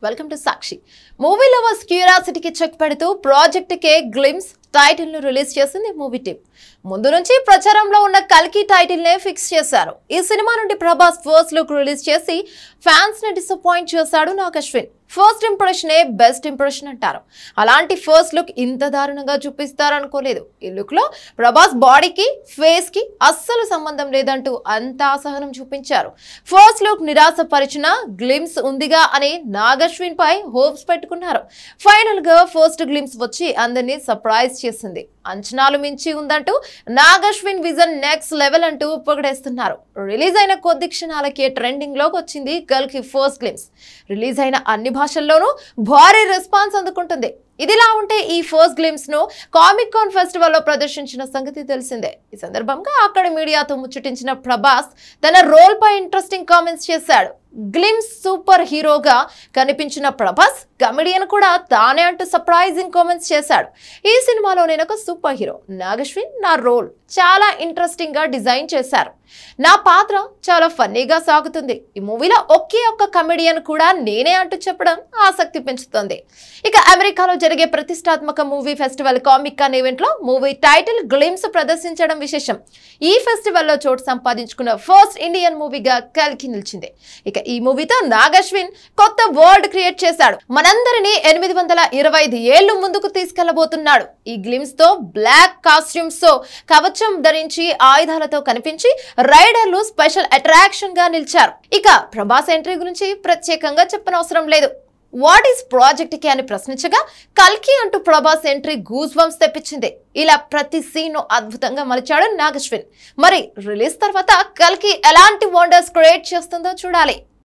welcome to Sakshi movie lovers క్యూరియాసిటీకి check పెడుతూ project K glimpse title ను రిలీజ్ చేసింది మూవీ టీం ముందు నుంచి ప్రచారంలో ఉన్న కల్కి టైటిల్ నే ఫిక్స్ చేశారు ఈ సినిమా నుండి ప్రభాస్ ఫస్ట్ లుక్ రిలీజ్ చేసి ఫ్యాన్స్ ని డిసప్పాయింట్ చేశాడు నాగ్ అశ్విన్ ఫస్ట్ ఇంప్రెషన్ ఏ బెస్ట్ ఇంప్రెషన్ అంటారు అలాంటి ఫస్ట్ లుక్ ఇంత దారుణంగా చూపిస్తారు అనుకోలేదు ఈ లుక్ లో ప్రభాస్ బాడీకి ఫేస్ కి అస్సలు సంబంధం లేదంటూ అంత అసహనం చూపించారు ఫస్ట్ లుక్ నిరాశపరిచిన గ్లిమ్స్ ఉందిగా అని నాగశ్విన్ పై హోప్స్ పెట్టుకున్నారు ఫైనల్ గా ఫస్ట్ గ్లిమ్స్ వచ్చి అందరినీ సర్ప్రైజ్ చేసింది అంచనాలు మించి ఉందంటూ నాగశ్విన్ విజన్ నెక్స్ట్ లెవెల్ అంటూ పొగడేస్తున్నారు రిలీజ్ అయిన కొద్ది క్షణాలకే ట్రెండింగ్ లోకి వచ్చింది గర్ల్ కి ఫస్ట్ గ్లిమ్స్ రిలీజ్ అయిన అన్ని భాషల్లోనూ భారీ రెస్పాన్స్ అందుకుంటుంది ఇదిలా ఉంటే ఈ ఫస్ట్ గ్లిమ్స్ ను కామిక్ కాన్ ఫెస్టివల్ లో ప్రదర్శించిన సంగతి తెలిసిందే ఈ సందర్భంగా అక్కడ మీడియాతో ముచ్చటించిన ప్రభాస్ తన రోల్ పై ఇంట్రెస్టింగ్ కామెంట్స్ చేశాడు గ్లిమ్స్ సూపర్ హీరోగా కనిపించిన ప్రభాస్ కమెడియన్ కూడా తానే అంటూ సర్ప్రైజింగ్ కామెంట్స్ చేశాడు ఈ సినిమాలో నేను ఒక సూపర్ హీరో నాగశ్విన్ నా రోల్ చాలా ఇంట్రెస్టింగ్ గా డిజైన్ చేశారు నా పాత్ర చాలా ఫన్నీగా సాగుతుంది ఈ మూవీలో ఒకే ఒక్క కమెడియన్ కూడా నేనే అంటూ చెప్పడం ఆసక్తి పెంచుతుంది ఇక అమెరికాలో జరిగే ప్రతిష్టాత్మక movie festival comic con event లో మూవీ టైటిల్ గ్లిమ్స్ ప్రదర్శించడం విశేషం ఈ ఫెస్టివల్లో చోటు సంపాదించుకున్న ఫస్ట్ ఇండియన్ మూవీగా కల్కి నిలిచింది ఇక ఈ మూవీతో నాగశ్విన్ కొత్త వరల్డ్ క్రియేట్ చేశాడు మనందరినీ ఎనిమిది వందల ఇరవై ఐదు ఏళ్లు ముందుకు తీసుకెళ్లబోతున్నాడు ఈ గ్లిమ్స్ తో బ్లాక్ కాస్ట్యూమ్స్ తో కవచం ధరించి ఆయుధాలతో కనిపించి రైడర్లు స్పెషల్ అట్రాక్షన్ గా నిలిచారు ఇక ప్రభాస్ ఎంట్రీ గురించి ప్రత్యేకంగా చెప్పనవసరం లేదు వాట్ ఈస్ ప్రాజెక్ట్ కి అని ప్రశ్నించగా కల్కి అంటూ ప్రభాస్ ఎంట్రీ గూస్ బంప్స్ తెప్పించింది ఇలా ప్రతి సీన్ అద్భుతంగా మలిచాడు నాగశ్విన్ మరి రిలీజ్ తర్వాత కల్కి ఎలాంటి వండర్స్ క్రియేట్ చేస్తుందో చూడాలి